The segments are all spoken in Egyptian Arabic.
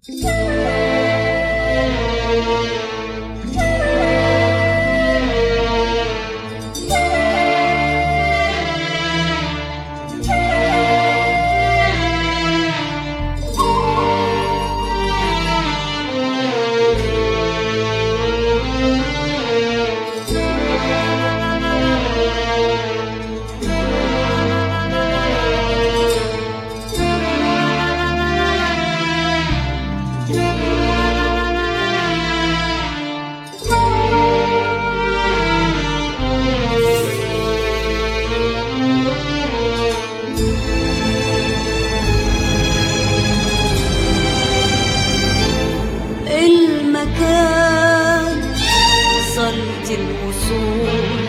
المكان صلت الوصول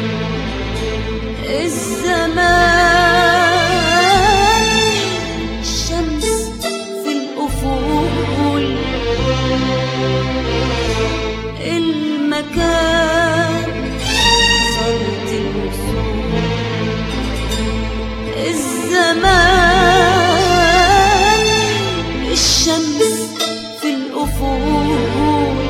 الزمان الشمس في الأفول المكان صلت الوصول الزمان الشمس في الأفول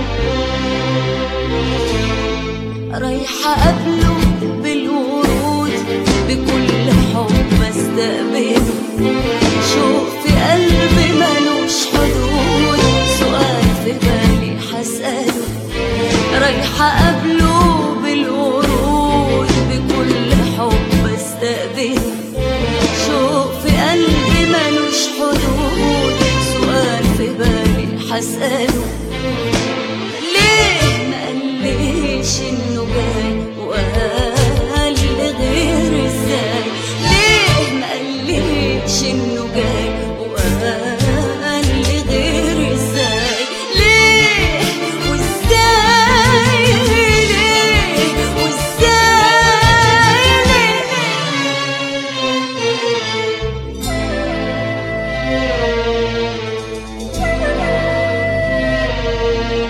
رايحة قبله بالورود بكل حب استقبله شوق في قلبي ملوش حدود سؤال في بالي حسأله رايحة قبله بالورود بكل حب استقبله شوق في قلبي ملوش حدود سؤال في بالي حسأله ليه ما قاليش انه جاي وقال لي غير ازاي ليه ما قاليش انه جاي وقال لي غير ازاي ليه وازاي ليه وازاي ليه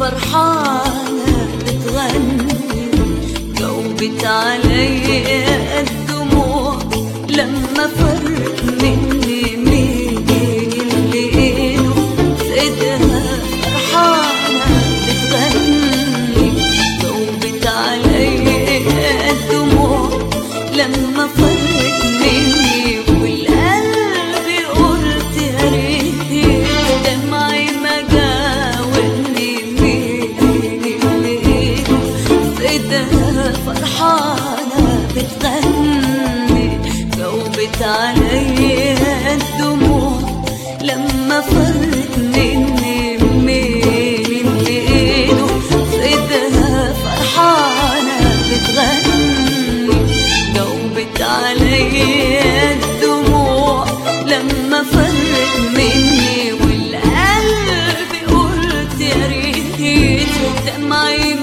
فرحانة بتغني جاوبت عليا الدموع لما فرق مني مين اللي ايده في ايدها فرحانة بتغني جاوبت عليا الدموع لما فرق مني والقلب قلت يا ريت دمعي ما جاوبني مين اللي ايده في ايدها فرحانة بتغني جاوبت عليا الدموع لما فرق مني مين اللي ايده في ايدها فرحانة بتغني جاوبت عليا الدموع لما فرق مني والقلب قلت يا ريت دمعي